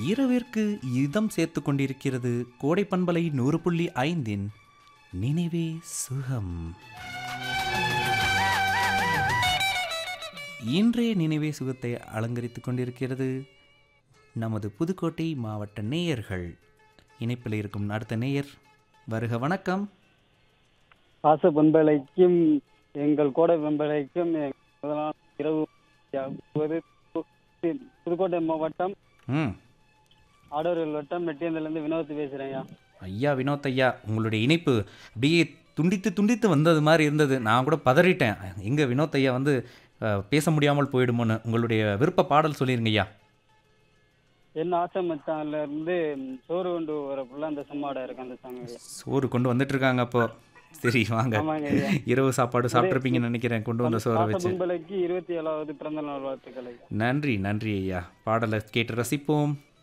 இரவிற்கு இதம் சேர்த்து கொண்டிருக்கிறது கோடை பண்பலை நூறு புள்ளி ஐந்தின் நினைவே சுகம் இன்றைய நினைவே சுகத்தை அலங்கரித்துக் கொண்டிருக்கிறது நமது புதுக்கோட்டை மாவட்ட நேயர்கள் இணைப்பில் இருக்கும் அடுத்த நேயர் வருக வணக்கம் பாச பண்பலைக்கும் எங்கள் கோடை பண்பலைக்கும் எங்கள் முதலாம் இரவு ஒரு புதுக்கோட்டை மாவட்டம் ம் ஆடோரில் வட்டம் மெட்டியந்திலிருந்து வினோத் பேசுறேன்யா ஐயா வினோத் ஐயா உங்களுடைய இணைப்பு அப்படியே துண்டித்து துண்டித்து வந்தது மாதிரி இருந்தது நான் கூட பதறிட்டேன் எங்கே வினோத் ஐயா வந்து அஹ், பேச முடியாமல் போயிடுமோன்னு உங்களுடைய விருப்ப பாடல் சொல்லிருங்க ஐயா என் ஆசை மச்சான்ல இருந்து சோறு கொண்டு வரக்குள்ள அந்த சும்மாட இருக்கு அந்த சாங் சோறு கொண்டு வந்துட்டு இருக்காங்க அப்போ சரி வாங்க ஆமாங்க ஐயா இரவு சாப்பாடு சாப்பிட்ருப்பீங்கன்னு நினைக்கிறேன் கொண்டு வந்த சோறை பாச வச்சு பண்பலைக்கு இருபத்தி ஏழாவது பிறந்த நாள் வாழ்த்துக்களை நன்றி நன்றி ஐயா பாடலை கேட்டு ரசிப்போம்